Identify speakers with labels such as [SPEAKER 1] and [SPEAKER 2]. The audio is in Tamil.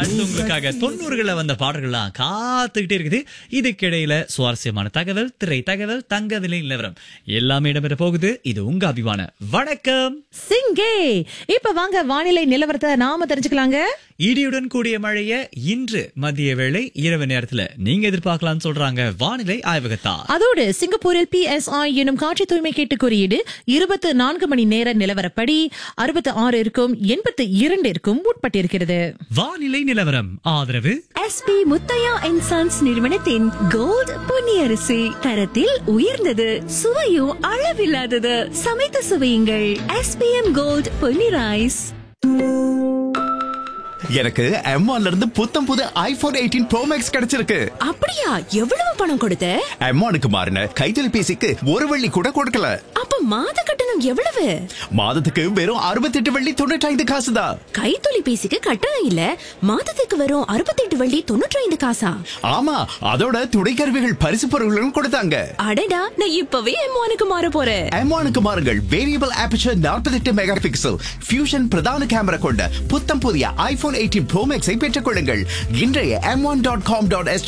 [SPEAKER 1] அடுத்து உங்களுக்காக தொண்ணூறுகளை வந்த பாடல்கள்லாம் காத்துக்கிட்டே இருக்குது இதுக்கிடையில சுவாரஸ்யமான தகவல் திரை தகவல் தங்க விலை நிலவரம் எல்லாமே இடம்பெற போகுது இது உங்க அபிமான வணக்கம்
[SPEAKER 2] சிங்கே இப்ப வாங்க வானிலை நிலவரத்தை நாம தெரிஞ்சுக்கலாங்க
[SPEAKER 1] இடியுடன் கூடிய மழைய இன்று மதிய வேளை இரவு நேரத்துல நீங்க எதிர்பார்க்கலாம்னு சொல்றாங்க வானிலை ஆய்வகத்தா
[SPEAKER 2] அதோடு சிங்கப்பூரில் பிஎஸ்ஐ எனும் காட்சி தூய்மை கேட்டு குறியீடு இருபத்து நான்கு மணி நேர நிலவரப்படி அறுபத்து ஆறு இருக்கும் எண்பத்து இரண்டு இருக்கும் உட்பட்டிருக்கிறது
[SPEAKER 1] வானிலை நிலவரம் ஆதரவு
[SPEAKER 3] எஸ்பி முத்தையா அண்ட் சன்ஸ் நிறுவனத்தின் கோல்ட் பொன்னியரிசி தரத்தில் உயர்ந்தது சுவையும் அளவில்லாதது சமைத்து சுவையுங்கள் எஸ்பிஎம் கோல்ட் பொன்னி ரைஸ்
[SPEAKER 4] எனக்கு M1 ல இருந்து புத்தம் புது ஐபோன் எயிட்டீன் ப்ரோ மேக்ஸ் கிடைச்சிருக்கு
[SPEAKER 3] அப்படியா எவ்வளவு பணம் கொடுத்த
[SPEAKER 4] M1க்கு மாறின கைத்தொலைபேசிக்கு ஒரு வெள்ளி கூட கொடுக்கல
[SPEAKER 3] அப்ப மாத கட்டணம் எவ்வளவு
[SPEAKER 4] மாதத்துக்கு வெறும் 68 வெள்ளி தொண்ணூற்றி காசு தான்
[SPEAKER 3] கைத்தொலைபேசிக்கு கட்டணம் இல்ல மாதத்துக்கு வரும் அறுபத்தெட்டு வள்ளி தொண்ணூற்றி ஐந்து காசா
[SPEAKER 4] ஆமா அதோட துணைக்கருவிகள் பரிசு பொருட்களும் கொடுத்தாங்க
[SPEAKER 3] அடடா நான் இப்பவே எம்மானுக்கு மாற போறேன்
[SPEAKER 4] M1க்கு மாறுங்கள் variable aperture 48 megapixel fusion பிரதான கேமரா கொண்ட புத்தம் புதிய ஐபோன் எயிட்டீன் ப்ரோ மேக்ஸை பெற்றுக் கொள்ளுங்கள் இன்றைய M one dot com dot